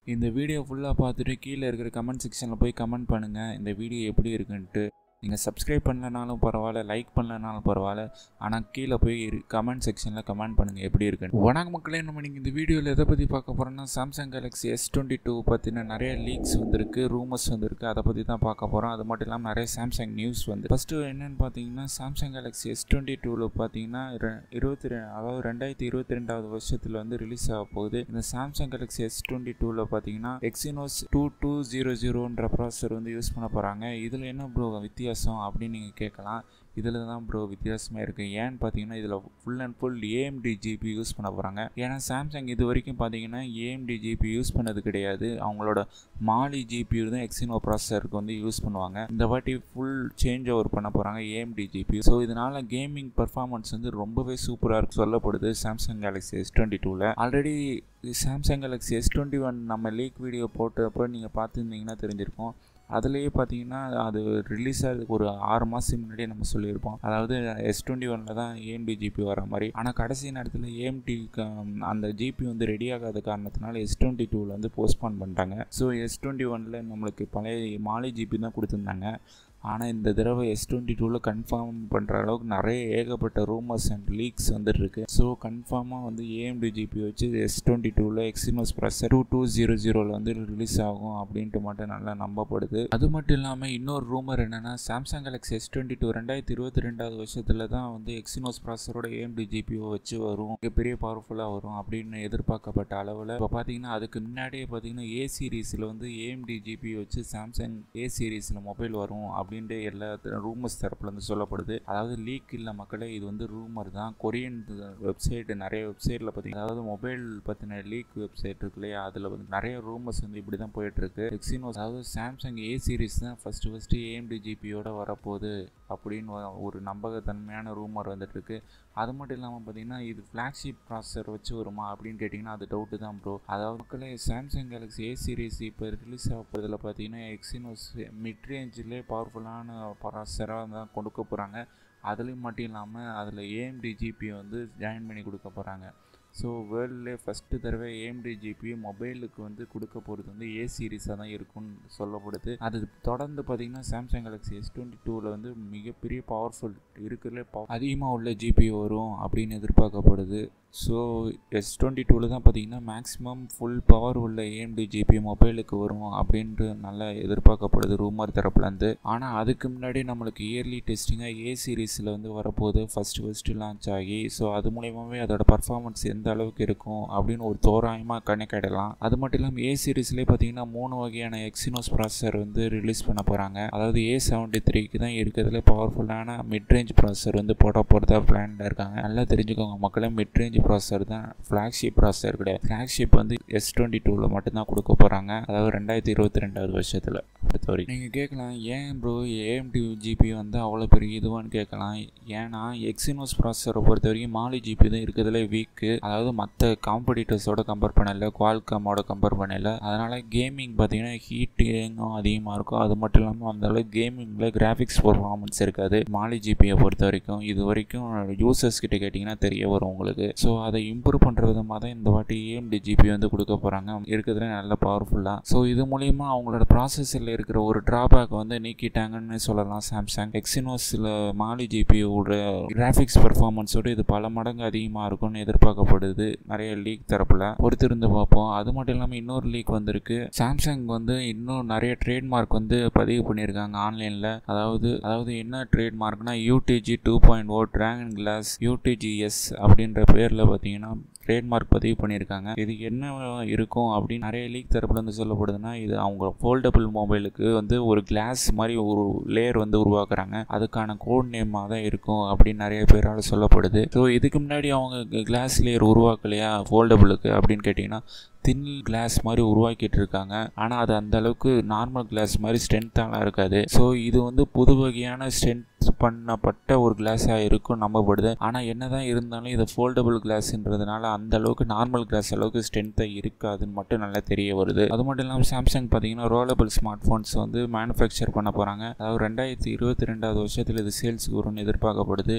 இந்த வீடியோ ஃபுல்லாக பார்த்துட்டு கீழே இருக்கிற கமெண்ட் செக்ஷனில் போய் கமெண்ட் பண்ணுங்கள் இந்த வீடியோ எப்படி இருக்குன்ட்டு நீங்கள் சப்ஸ்கிரைப் பண்ணலனாலும் பரவாயில்ல லைக் பண்ணலனாலும் பரவாயில்ல ஆனால் கீழே போய் கமெண்ட் செக்ஷனில் கமெண்ட் பண்ணுங்கள் எப்படி இருக்குன்னு வணக்கம் மக்களே நம்ம நீங்கள் இந்த வீடியோவில் எதை பற்றி பார்க்க போகிறோம்னா Samsung Galaxy S twenty two பற்றின நிறைய லீக்ஸ் வந்திருக்கு ரூமர்ஸ் வந்திருக்கு அதை பற்றி தான் பார்க்க போகிறோம் அது மட்டும் இல்லாமல் நிறைய சாம்சங் நியூஸ் வந்து ஃபஸ்ட்டு என்னென்னு பார்த்தீங்கன்னா சாம்சங் கேலக்ஸி எஸ் டுவெண்ட்டி டூவில் பார்த்தீங்கன்னா ரெ- இருபத்தி ரெ அதாவது ரெண்டாயிரத்தி இருபத்தி ரெண்டாவது வருஷத்தில் வந்து ரிலீஸ் ஆக போகுது இந்த சாம்சங் கேலக்ஸி எஸ் டுவெண்ட்டி டூவில் பார்த்தீங்கன்னா எக்ஸினோஸ் டூ டூ ஜீரோ ஜீரோன்ற ப்ராசர் வந்து யூஸ் பண்ண போகிறாங்க இதில் என்ன ப்ரோ வித்தியாசம் அப்படின்னு நீங்கள் கேட்கலாம் இதில் தான் ப்ரோ வித்தியாசமாக இருக்குது ஏன்னு பார்த்தீங்கன்னா இதில் full and full AMD GPU use பண்ண போகிறாங்க ஏன்னா சாம்சங் இது வரைக்கும் பார்த்தீங்கன்னா ஏஎம்டி ஜிபி யூஸ் பண்ணது கிடையாது அவங்களோட மாலி ஜிபி தான் எக்ஸினோ ப்ராசஸருக்கு வந்து யூஸ் பண்ணுவாங்க இந்த வாட்டி ஃபுல் சேஞ்ச் ஓவர் பண்ண போகிறாங்க ஏஎம்டி ஜிபி ஸோ இதனால் கேமிங் பர்ஃபார்மன்ஸ் வந்து ரொம்பவே சூப்பராக இருக்கு சொல்லப்படுது சாம்சங் கேலக்ஸி எஸ் டுவெண்ட்டி டூவில் already Samsung Galaxy S twenty one நம்ம லீக் வீடியோ போட்டப்போ நீங்கள் பார்த்துருந்தீங்கன்னா தெரிஞ்சிருக்கும் அதுலேயே பார்த்தீங்கன்னா அது ரிலீஸ் ஆகிறதுக்கு ஒரு ஆறு மாதத்துக்கு முன்னாடியே நம்ம சொல்லியிருப்போம் அதாவது எஸ் டுவெண்ட்டி ஒனில் தான் ஏஎம்டி ஜிபி வர மாதிரி ஆனால் கடைசி நேரத்தில் ஏஎம்டி அந்த ஜிபி வந்து ரெடி ஆகாத காரணத்தினால எஸ் டுவெண்ட்டி டூவில் வந்து போஸ்ட்பான் பண்ணிட்டாங்க ஸோ எஸ் டுவெண்ட்டி ஒனில் நம்மளுக்கு பழைய மாலி ஜிபி தான் கொடுத்துருந்தாங்க ஆனால் இந்த தடவை எஸ் டுவெண்ட்டி டூவில் கன்ஃபார்ம் பண்ணுற அளவுக்கு நிறைய ஏகப்பட்ட ரூமர்ஸ் அண்ட் லீக்ஸ் வந்துட்டு இருக்கு ஸோ கன்ஃபார்மாக வந்து ஏஎம்டி ஜிபி வச்சு எஸ் டுவெண்ட்டி டூவில் Exynos processor two two zero ஜீரோவில் வந்து ரிலீஸ் ஆகும் அப்படின்ட்டு மட்டும் நல்லா நம்பப்படுது அது மட்டும் இல்லாமல் இன்னொரு ரூமர் என்னென்னா Samsung Galaxy S twenty two ரெண்டாயிரத்தி இருபத்தி ரெண்டாவது வருஷத்தில் தான் வந்து எக்ஸினோஸ் ப்ராசரோட ஏஎம்டி ஜிபிஓ வச்சு வரும் மிகப்பெரிய பவர்ஃபுல்லாக வரும் அப்படின்னு எதிர்பார்க்கப்பட்ட அளவில் இப்போ பார்த்தீங்கன்னா அதுக்கு முன்னாடியே பார்த்தீங்கன்னா ஏ சீரீஸில் வந்து ஏஎம்டி ஜிபி வச்சு சாம்சங் ஏ சீரீஸில் மொபைல் வரும் அப்படின்ட்டு எல்லா ரூமர்ஸ் தரப்புலேருந்து சொல்லப்படுது அதாவது லீக் இல்லை மக்களே இது வந்து ரூமர் தான் கொரியன் வெப்சைட் நிறைய வெப்சைட்டில் பார்த்தீங்கன்னா அதாவது மொபைல் பற்றின லீக் வெப்சைட் இருக்கு இல்லையா அதில் வந்து நிறைய ரூமர்ஸ் வந்து இப்படி தான் போயிட்டுருக்கு எக்ஸினோஸ் அதாவது சாம்சங் ஏ சீரிஸ் தான் ஃபஸ்ட்டு ஃபஸ்ட்டு ஏஎம்டி ஜிபியோட வரப்போகுது அப்படின்னு வ- ஒரு நம்பகத்தன்மையான ரூமர் வந்துட்டு இருக்கு அது மட்டும் இல்லாமல் பார்த்தீங்கன்னா இது ஃப்ளாக்ஷிப் ப்ராசஸர் வச்சு வருமா அப்படின்னு கேட்டிங்கன்னா அது டவுட்டு தான் ப்ரோ அதாவது மக்களே சாம்சங் கேலக்ஸி ஏ சீரிஸ் இப்போ ரிலீஸ் ஆக போகிறதுல பார்த்தீங்கன்னா எக்ஸினோஸ் மிட் ரேஞ்சிலே பவர்ஃபுல்லான ப்ராசஸராக தான் கொடுக்க போகிறாங்க அதுலேயும் மட்டும் இல்லாமல் அதில் ஏஎம்டி ஜிபி வந்து ஜாயின் பண்ணி கொடுக்க போகிறாங்க ஸோ வேர்ல்ட்லே ஃபஸ்ட்டு தடவை ஏஎம்டி ஜிபி மொபைலுக்கு வந்து கொடுக்க போகிறது வந்து ஏ சீரிஸாக தான் இருக்கும்னு சொல்லப்படுது அது தொடர்ந்து பார்த்தீங்கன்னா சாம்சங் கேலக்ஸி எஸ் டுவெண்ட்டி டூவில் வந்து மிகப்பெரிய பவர்ஃபுல் இருக்கிறதுலே அதிகமாக உள்ள ஜிபி வரும் அப்படின்னு எதிர்பார்க்கப்படுது ஸோ எஸ் டுவெண்ட்டி டூவில் தான் பார்த்தீங்கன்னா மேக்ஸிமம் ஃபுல் பவர் உள்ள ஏஎம்டி ஜிபி மொபைலுக்கு வரும் அப்படின்ட்டு நல்லா எதிர்பார்க்கப்படுது ரூமர் தரப்புலேருந்து ஆனால் அதுக்கு முன்னாடி நம்மளுக்கு இயர்லி டெஸ்டிங்காக ஏ சீரீஸில் வந்து வரப்போகுது ஃபஸ்ட்டு ஃபஸ்ட்டு லான்ச் ஆகி ஸோ அது மூலயமாவே அதோட பர்ஃபார்மன்ஸ் எந்த அளவுக்கு இருக்கும் அப்படின்னு ஒரு தோராயமாக கணக்கிடலாம் அது மட்டும் இல்லாமல் ஏ சீரீஸ்லேயே பார்த்தீங்கன்னா மூணு வகையான எக்ஸினோஸ் ப்ராசஸர் வந்து ரிலீஸ் பண்ண போகிறாங்க அதாவது ஏ செவன்ட்டி த்ரீக்கு தான் இருக்கிறதுல பவர்ஃபுல்லான மிட் ரேஞ்ச் ப்ராசஸர் வந்து போட போகிறதா பிளானில் இருக்காங்க நல்லா தெரிஞ்சுக்கோங்க மக்களே மிட் ரேஞ்ச் ப்ராசஸர் தான் ஃப்ளாக்ஷிப் ப்ராசஸர் கிடையாது ஃப்ளாக்ஷிப் வந்து எஸ் டுவெண்ட்டி டூவில் மட்டும்தான் கொடுக்க போகிறாங்க அதாவது ரெண்டாயிரத்தி இருபத்தி ரெண்டாவது வருஷத்தில் பொறுத்த வரைக்கும் நீங்கள் கேட்கலாம் ஏன் ப்ரோ ஏஎம்டி ஜிபி வந்து அவ்வளோ பெரிய இதுவான்னு கேட்கலாம் ஏன்னா எக்ஸினோஸ் ப்ராசஸரை பொறுத்த வரைக்கும் மாலி ஜிபி தான் இருக்கிறதுல வீக்கு அதாவது மற்ற காம்படிட்டர்ஸோட கம்பேர் பண்ணல குவால்காமோட கம்பேர் பண்ணல அதனால் கேமிங் பார்த்தீங்கன்னா ஹீட்டிங்கும் அதிகமாக இருக்கும் அது மட்டும் இல்லாமல் அந்த அளவுக்கு கேமிங்கில் கிராஃபிக்ஸ் பர்ஃபார்மன்ஸ் இருக்காது மாலி ஜிபியை பொறுத்த வரைக்கும் இது வரைக்கும் யூசர்ஸ் கிட்ட கேட்டிங்கன்னா தெரிய வரும் உங்களுக்கு ஸோ அதை இம்ப்ரூவ் பண்ணுற விதமாக தான் இந்த வாட்டி ஏஎம்டி ஜிபி வந்து கொடுக்க போகிறாங்க இருக்கிறதுல நல்ல பவர்ஃபுல்லாக ஸோ இது மூலிமா அவங்களோட ப்ராசஸரில் இருக்கிற ஒரு ட்ராபேக் வந்து நீக்கிட்டாங்கன்னு சொல்லலாம் சாம்சங் எக்ஸினோஸில் மாலி ஜிபியோட கிராஃபிக்ஸ் பர்ஃபார்மன்ஸோட இது பல மடங்கு அதிகமாக இருக்கும்னு எதிர்பார்க்கப்படுது நிறைய லீக் தரப்பில் பொறுத்திருந்து பார்ப்போம் அது மட்டும் இல்லாமல் இன்னொரு லீக் வந்திருக்கு சாம்சங் வந்து இன்னும் நிறைய ட்ரேட்மார்க் வந்து பதிவு பண்ணியிருக்காங்க ஆன்லைனில் அதாவது அதாவது என்ன ட்ரேட்மார்க்னா UTG two point O dragon glass UTGS அப்படின்ற பேரில் பார்த்தீங்கன்னா ட்ரேட்மார்க் பதிவு பண்ணியிருக்காங்க இது என்ன இருக்கும் அப்படின்னு நிறைய லீக் தரப்புலேருந்து சொல்லப்படுதுன்னா இது அவங்க ஃபோல்டபுள் மொபைலுக்கு வந்து ஒரு கிளாஸ் மாதிரி ஒரு லேயர் வந்து உருவாக்குறாங்க அதுக்கான கோட் நேமாக தான் இருக்கும் அப்படின்னு நிறைய பேரால் சொல்லப்படுது ஸோ இதுக்கு முன்னாடி அவங்க கிளாஸ் லேயர் உருவாக்கலையா ஃபோல்டபுளுக்கு அப்படின்னு கேட்டிங்கன்னா தின் கிளாஸ் மாதிரி உருவாக்கிட்டு இருக்காங்க ஆனால் அது அந்த அளவுக்கு நார்மல் கிளாஸ் மாதிரி ஸ்ட்ரென்த்தாலாம் இருக்காது ஸோ இது வந்து புது வகையான ஸ்ட்ரென்த் பண்ணப்பட்ட ஒரு கிளாஸாக இருக்கும் நம்பப்படுது ஆனால் என்னதான் இருந்தாலும் இது ஃபோல்டபுள் கிளாஸ்ன்றதுனால அந்த அளவுக்கு நார்மல் கிளாஸ் அளவுக்கு ஸ்ட்ரென்த்தாக இருக்காதுன்னு மட்டும் நல்லா தெரிய வருது அது மட்டும் இல்லாமல் சாம்சங் பார்த்தீங்கன்னா ரோலபிள் ஸ்மார்ட் ஃபோன்ஸ் வந்து மேனுஃபேக்சர் பண்ண போகிறாங்க அதாவது ரெண்டாயிரத்தி இருபத்தி ரெண்டாவது வருஷத்தில் இது சேல்ஸுக்கு வரும்னு எதிர்பார்க்கப்படுது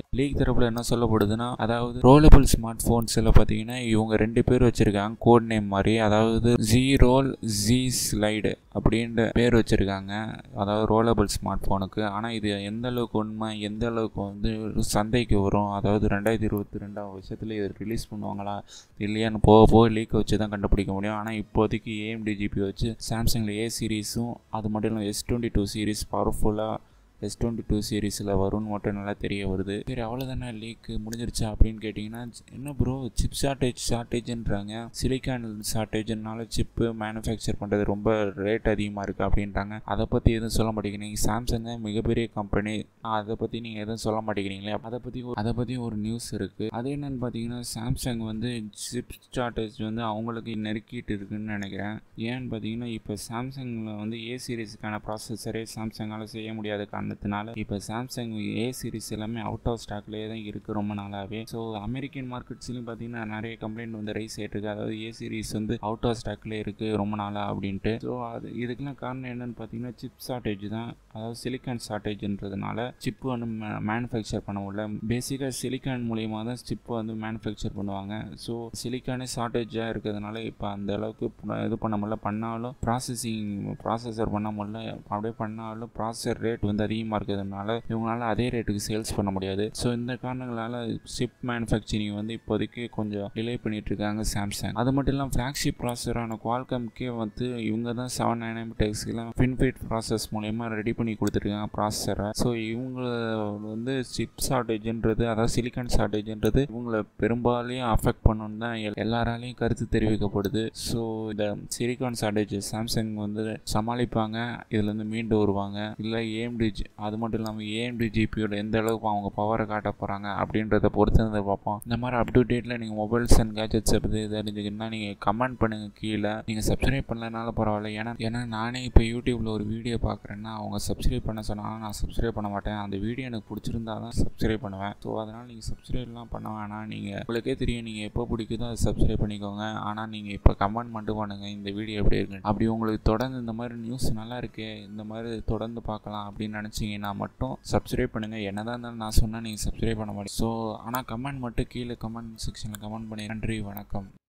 லீக் தரப்பில் என்ன சொல்லப்படுதுன்னா அதாவது ரோலபிள் ஸ்மார்ட் ஃபோன்ஸில் பார்த்தீங்கன்னா இவங்க ரெண்டு பேர் வச்சுருக்காங்க கோட் நேம் மாதிரி அதாவது ஜி ரோல் ஜி ஸ்லைடு அப்படின்ற பேர் வச்சுருக்காங்க அதாவது ரோலபிள் ஸ்மார்ட் ஃபோனுக்கு ஆனால் இது எந்த அளவுக்கு உண்மை எந்த அளவுக்கு வந்து சந்தைக்கு வரும் அதாவது ரெண்டாயிரத்தி இருபத்தி ரெண்டாம் வருஷத்தில் இது ரிலீஸ் பண்ணுவாங்களா இல்லையான்னு போக போக லீக் வச்சு தான் கண்டுபிடிக்க முடியும் ஆனால் இப்போதைக்கு ஏஎம்டி ஜிபி வச்சு சாம்சங்கில் ஏ சீரீஸும் அது மட்டும் இல்லாமல் எஸ் டுவெண்ட்டி டூ சீரீஸ் பவர்ஃபுல்லாக எஸ் டுவெண்ட்டி டூ சீரீஸில் வரும்னு மட்டும் நல்லா தெரிய வருது சரி அவ்வளோதானே லீக்கு முடிஞ்சிருச்சா அப்படின்னு கேட்டிங்கன்னா என்ன ப்ரோ சிப் ஷார்ட்டேஜ் ஷார்ட்டேஜ்ன்றாங்க சிலிக்கான் ஷார்ட்டேஜ்னால சிப்பு மேனுஃபேக்சர் பண்ணுறது ரொம்ப ரேட் அதிகமாக இருக்குது அப்படின்றாங்க அதை பற்றி எதுவும் சொல்ல மாட்டேங்கிறீங்க சாம்சங்க மிகப்பெரிய கம்பெனி அதை பற்றி நீங்கள் எதுவும் சொல்ல மாட்டேங்கிறீங்களே அதை பற்றி அதை பற்றி ஒரு நியூஸ் இருக்குது அது என்னன்னு பார்த்தீங்கன்னா சாம்சங் வந்து சிப் ஷார்ட்டேஜ் வந்து அவங்களுக்கு நெருக்கிட்டு இருக்குன்னு நினைக்கிறேன் ஏன்னு பார்த்தீங்கன்னா இப்போ சாம்சங்கில் வந்து ஏ சீரீஸுக்கான ப்ராசஸரே சாம்சங்கால் செய்ய முடியாத காரணத்தினால இப்போ சாம்சங் ஏ சீரிஸ் எல்லாமே அவுட் ஆஃப் ஸ்டாக்லேயே தான் இருக்குது ரொம்ப நாளாகவே ஸோ அமெரிக்கன் மார்க்கெட்ஸ்லையும் பார்த்தீங்கன்னா நிறைய கம்ப்ளைண்ட் வந்து ரைஸ் ஆகிட்டு இருக்கு அதாவது ஏ சீரிஸ் வந்து அவுட் ஆஃப் ஸ்டாக்லேயே இருக்குது ரொம்ப நாளாக அப்படின்ட்டு ஸோ அது இதுக்கெல்லாம் காரணம் என்னன்னு பார்த்தீங்கன்னா சிப் ஷார்ட்டேஜ் தான் அதாவது சிலிக்கான் ஷார்ட்டேஜ்ன்றதுனால சிப்பு வந்து மேனுஃபேக்சர் பண்ண முடியல பேசிக்காக சிலிக்கான் மூலியமாக தான் சிப்பு வந்து மேனுஃபேக்சர் பண்ணுவாங்க ஸோ சிலிக்கானே ஷார்ட்டேஜாக இருக்கிறதுனால இப்போ அந்த அளவுக்கு இது பண்ண முடியல பண்ணாலும் ப்ராசஸிங் ப்ராசஸர் பண்ண முடியல அப்படியே பண்ணாலும் ப்ராசஸர் ரேட் வந்து அதிகமாக இருக்கிறதுனால இவங்களால அதே ரேட்டுக்கு சேல்ஸ் பண்ண முடியாது ஸோ இந்த காரணங்களால் சிப் மேனுஃபேக்சரிங் வந்து இப்போதைக்கு கொஞ்சம் டிலே பண்ணிட்டு இருக்காங்க சாம்சங் அது மட்டும் இல்லாமல் ஃப்ளாக்ஷிப் ப்ராசஸரான குவால்கம்கே வந்து இவங்க தான் செவன் நைன் டெக்ஸ்க்கெலாம் ஃபின்ஃபிட் ப்ராசஸ் மூலயமா ரெடி பண்ணி கொடுத்துருக்காங்க ப்ராசஸரை ஸோ இவங்க வந்து சிப் ஷார்ட்டேஜ்ன்றது அதாவது சிலிக்கான் ஷார்ட்டேஜ்ன்றது இவங்களை பெரும்பாலையும் அஃபெக்ட் பண்ணணும்னு தான் எல்லாராலையும் கருத்து தெரிவிக்கப்படுது ஸோ இந்த சிலிக்கான் ஷார்ட்டேஜ் சாம்சங் வந்து சமாளிப்பாங்க இதுலேருந்து மீண்டு வருவாங்க இல்லை ஏஎம்டி அது மட்டும் இல்லாமல் ஏஎம்டி ஜிபியோட எந்த அளவுக்கு அவங்க பவரை காட்ட போகிறாங்க அப்படின்றத பொறுத்து வந்து பார்ப்போம் இந்த மாதிரி அப் டு டேட்டில் நீங்கள் மொபைல்ஸ் அண்ட் கேஜெட்ஸை பற்றி தெரிஞ்சுக்கணும்னா நீங்கள் கமெண்ட் பண்ணுங்கள் கீழே நீங்கள் சப்ஸ்கிரைப் பண்ணலனாலும் பரவாயில்ல ஏன்னா ஏன்னா நானே இப்போ யூடியூப்பில் ஒரு வீடியோ பார்க்குறேன்னா அவங்க சப்ஸ்கிரைப் பண்ண சொன்னாலும் நான் சப்ஸ்கிரைப் பண்ண மாட்டேன் அந்த வீடியோ எனக்கு பிடிச்சிருந்தா தான் சப்ஸ்கிரைப் பண்ணுவேன் ஸோ அதனால் நீங்கள் சப்ஸ்கிரைப்லாம் பண்ண வேணாம் நீங்கள் உங்களுக்கே தெரியும் நீங்கள் எப்போ பிடிக்குதோ அதை சப்ஸ்கிரைப் பண்ணிக்கோங்க ஆனால் நீங்கள் இப்போ கமெண்ட் மட்டும் பண்ணுங்கள் இந்த வீடியோ எப்படி இருக்கு அப்படி உங்களுக்கு தொடர்ந்து இந்த மாதிரி நியூஸ் நல்லா இருக்கே இந்த மாதிரி தொடர்ந்து பார்க்கலாம் அப்படின்னு நினச்சிங்கன்னா மட்டும் சப்ஸ்கிரைப் பண்ணுங்கள் என்னதான் இருந்தாலும் நான் சொன்னால் நீங்கள் சப்ஸ்கிரைப் பண்ண மாட்டேன் ஸோ ஆனால் கமெண்ட் மட்டும் கீழே கமெண்ட் செக்ஷனில் கமெண்ட் பண்ணி நன்றி வணக்கம்